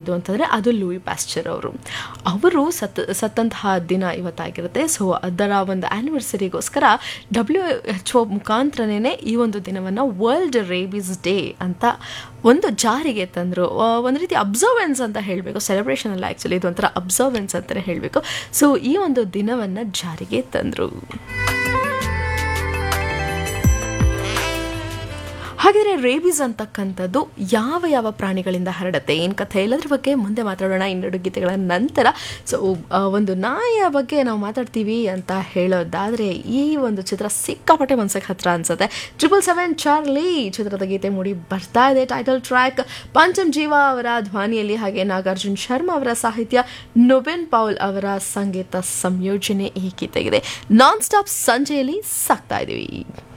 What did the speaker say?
ಯಾವುದು ಅಂತಂದರೆ ಅದು ಲೂಯಿ ಪ್ಯಾಸ್ಚರ್ ಅವರು ಅವರು ಸತ್ ಸತ್ತಂತಹ ದಿನ ಇವತ್ತಾಗಿರುತ್ತೆ ಸೊ ಅದರ ಒಂದು ಆ್ಯನಿವರ್ಸರಿಗೋಸ್ಕರ ಡಬ್ಲ್ಯೂ ಎಚ್ ಒ ಮುಖಾಂತರನೇ ಈ ಒಂದು ದಿನವನ್ನು ವರ್ಲ್ಡ್ ರೇಬೀಸ್ ಡೇ ಅಂತ ಒಂದು ಜಾರಿಗೆ ತಂದರು ಒಂದು ರೀತಿ ಅಬ್ಸರ್ವೆನ್ಸ್ ಅಂತ ಹೇಳಬೇಕು ಸೆಲೆಬ್ರೇಷನ್ ಅಲ್ಲ ಆ್ಯಕ್ಚುಲಿ ಇದು ಒಂಥರ ಅಬ್ಸರ್ವೆನ್ಸ್ ಅಂತಲೇ ಹೇಳಬೇಕು ಸೊ ಈ ಒಂದು ದಿನವನ್ನು ಜಾರಿಗೆ ತಂದರು ಹಾಗಾದರೆ ರೇಬೀಸ್ ಅಂತಕ್ಕಂಥದ್ದು ಯಾವ ಯಾವ ಪ್ರಾಣಿಗಳಿಂದ ಹರಡುತ್ತೆ ಏನು ಕಥೆ ಎಲ್ಲದ್ರ ಬಗ್ಗೆ ಮುಂದೆ ಮಾತಾಡೋಣ ಇನ್ನೆರಡು ಗೀತೆಗಳ ನಂತರ ಸೊ ಒಂದು ನಾಯಿಯ ಬಗ್ಗೆ ನಾವು ಮಾತಾಡ್ತೀವಿ ಅಂತ ಹೇಳೋದಾದರೆ ಈ ಒಂದು ಚಿತ್ರ ಸಿಕ್ಕಾಪಟ್ಟೆ ಮನ್ಸಿಗೆ ಹತ್ರ ಅನ್ಸುತ್ತೆ ಟ್ರಿಪಲ್ ಸೆವೆನ್ ಚಾರ್ಲಿ ಚಿತ್ರದ ಗೀತೆ ಮೂಡಿ ಬರ್ತಾ ಇದೆ ಟೈಟಲ್ ಟ್ರ್ಯಾಕ್ ಪಂಚಮ್ ಜೀವ ಅವರ ಧ್ವನಿಯಲ್ಲಿ ಹಾಗೆ ನಾಗಾರ್ಜುನ್ ಶರ್ಮಾ ಅವರ ಸಾಹಿತ್ಯ ನೊಬೆನ್ ಪೌಲ್ ಅವರ ಸಂಗೀತ ಸಂಯೋಜನೆ ಈ ಗೀತೆಗಿದೆ ನಾನ್ ಸ್ಟಾಪ್ ಸಂಜೆಯಲ್ಲಿ ಸಾಕ್ತಾ ಇದ್ದೀವಿ